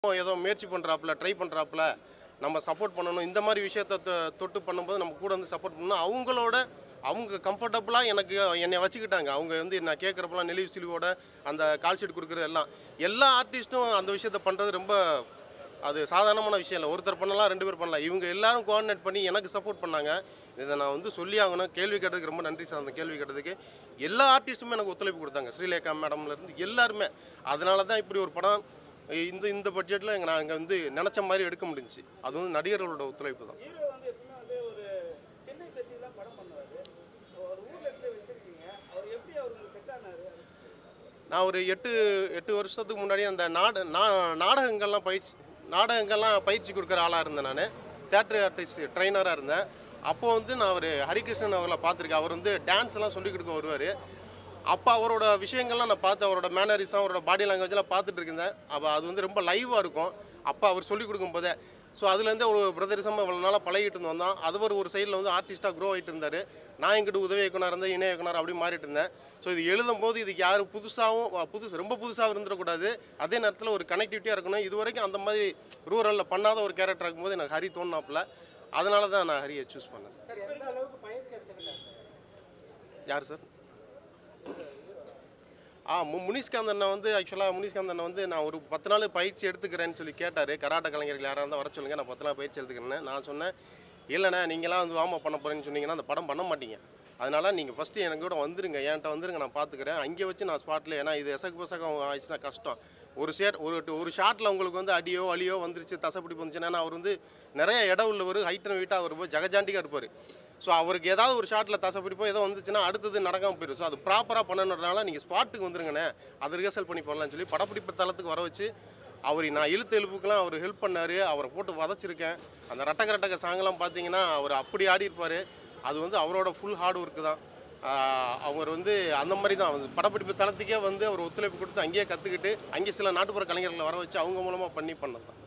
ஏதோ முயற்சி பண்ணுறாப்புல ட்ரை பண்ணுறாப்புல நம்ம சப்போர்ட் பண்ணணும் இந்த மாதிரி விஷயத்த தொ- தொட்டு பண்ணும்போது நம்ம கூட வந்து சப்போர்ட் பண்ணணும் அவங்களோட அவங்க கம்ஃபர்டபுளாக எனக்கு என்னை வச்சுக்கிட்டாங்க அவங்க வந்து நான் கேட்குறப்பெல்லாம் நெளிவு சிலிவோட அந்த கால் ஷீட் கொடுக்குறது எல்லாம் எல்லா ஆர்டிஸ்ட்டும் அந்த விஷயத்த பண்ணுறது ரொம்ப அது சாதாரணமான விஷயம் இல்லை ஒருத்தர் பண்ணலாம் ரெண்டு பேர் பண்ணலாம் இவங்க எல்லாரும் கோஆர்டினேட் பண்ணி எனக்கு சப்போர்ட் பண்ணாங்க இதை நான் வந்து சொல்லி ஆகணும் கேள்வி கேட்டதுக்கு ரொம்ப நன்றி சார் அந்த கேள்வி கேட்டதுக்கு எல்லா ஆர்டிஸ்ட்டுமே எனக்கு ஒத்துழைப்பு கொடுத்தாங்க ஸ்ரீலேகா மேடம்ல இருந்து எல்லாருமே அதனால தான் இப்படி ஒரு படம் இந்த இந்த பட்ஜெட்டில் எங்கள் நாங்கள் வந்து நினச்ச மாதிரி எடுக்க முடிஞ்சுச்சு அதுவும் நடிகர்களோட ஒத்துழைப்பு தான் ஹீரோ வந்து எப்பவுமே வந்து ஒரு சென்னை பேசிக் தான் படம் பண்ணுவாரு ஒரு ஊர்ல இருந்து வச்சிருக்கீங்க அவர் எப்படி அவருக்கு செட் ஆனாரு நான் ஒரு எட்டு எட்டு வருஷத்துக்கு முன்னாடி அந்த நாட நா- நாடகங்கள்லாம் பயிற்சி நாடகங்கள்லாம் பயிற்சி கொடுக்குற ஆளாக இருந்தேன் நான் தேட்டர் ஆர்டிஸ்ட் ட்ரைனராக இருந்தேன் அப்போது வந்து நான் அவர் ஹரிகிருஷ்ணன் அவர்களை பார்த்துருக்கேன் அவர் வந்து டான்ஸ் எல்லாம் சொல்லிக் கொடுக்க வருவார் அப்போ அவரோட விஷயங்கள்லாம் நான் பார்த்து அவரோட மேனரிஸும் அவரோட பாடி லாங்குவேஜ்லாம் பார்த்துட்டு இருந்தேன் அப்போ அது வந்து ரொம்ப லைவாக இருக்கும் அப்போ அவர் சொல்லிக் கொடுக்கும்போதே ஸோ அதுலேருந்து ஒரு பிரதரிசமாக இவ்வளோ நாளாக பழகிட்டு இருந்து வந்தோம் அது ஒரு ஒரு சைடில் வந்து ஆர்டிஸ்ட்டாக க்ரோ ஆகிட்டு இருந்தார் நான் எங்கிட்ட உதவி இயக்குனர் இருந்தேன் இணை இயக்குனர் அப்படி மாறிட்டு இருந்தேன் ஸோ இது எழுதும் போது இதுக்கு யாரும் புதுசாகவும் புதுசு ரொம்ப புதுசாகவும் இருந்துடக்கூடாது அதே நேரத்தில் ஒரு கனெக்டிவிட்டியாக இருக்கணும் இது வரைக்கும் அந்த மாதிரி ரூரலில் பண்ணாத ஒரு கேரக்டர் இருக்கும்போது எனக்கு ஹரி தோணுனாப்புல அதனால தான் நான் ஹரியை சூஸ் பண்ணேன் சார் சார் எந்த அளவுக்கு பயிற்சி எடுத்துக்கிட்டாரு யார் சார் ஆ மு முனிஷ்காந்த் அண்ணன் வந்து ஆக்சுவலாக முனிஷ்காந்த் அண்ணன் வந்து நான் ஒரு பத்து நாள் பயிற்சி எடுத்துக்கிறேன்னு சொல்லி கேட்டார் கராட்ட கலைஞர்கள் யாராக இருந்தால் வர சொல்லுங்கள் நான் பத்து நாள் பயிற்சி எடுத்துக்கிறேன்னு நான் சொன்னேன் இல்லைண்ணே நீங்களாம் வந்து வாமா பண்ண போகிறேன்னு சொன்னீங்கன்னா அந்த படம் பண்ண மாட்டீங்க அதனால் நீங்கள் ஃபஸ்ட்டு எனக்கு கூட வந்துருங்க என்கிட்ட வந்துருங்க நான் பார்த்துக்கிறேன் அங்கே வச்சு நான் ஸ்பாட்டில் ஏன்னா இது எசக்கு பசக்கம் ஆயிடுச்சுன்னா கஷ்டம் ஒரு ஷேட் ஒரு ஒரு ஷாட்டில் உங்களுக்கு வந்து அடியோ அழியோ வந்துருச்சு தசைப்பிடிப்பு வந்துச்சுன்னா அவர் வந்து நிறைய இடம் உள்ளவர் ஹைட் அண்ட் வெயிட்டாக வரும்போது ஜெகஜாண்டிக்காக இருப்பார் ஸோ அவருக்கு ஏதாவது ஒரு ஷாட்டில் தசைப்பிடிப்போ ஏதோ வந்துச்சுன்னா அடுத்தது நடக்காமல் போயிடும் ஸோ அது ப்ராப்பராக பண்ணணுன்றனால நீங்கள் ஸ்பாட்டுக்கு வந்துருங்கண்ணே அது ரிஹர்சல் பண்ணி போடலாம்னு சொல்லி படப்பிடிப்பு தளத்துக்கு வர வச்சு அவர் நான் இழுத்து எழுப்புக்கெல்லாம் அவர் ஹெல்ப் பண்ணார் அவரை போட்டு வதச்சிருக்கேன் அந்த ரட்டக ரட்டக சாங்கெல்லாம் பார்த்தீங்கன்னா அவர் அப்படி ஆடி இருப்பார் அது வந்து அவரோட ஃபுல் ஹார்ட் ஒர்க்கு தான் ஆஹ் அவர் வந்து அந்த மாதிரி தான் வந்து படப்பிடிப்பு தளத்துக்கே வந்து அவர் ஒத்துழைப்பு கொடுத்து அங்கேயே கற்றுக்கிட்டு அங்கே சில நாட்டுப்புற கலைஞர்களை வர வச்சு அவங்க மூலமாக பண்ணி பண்ணது தான்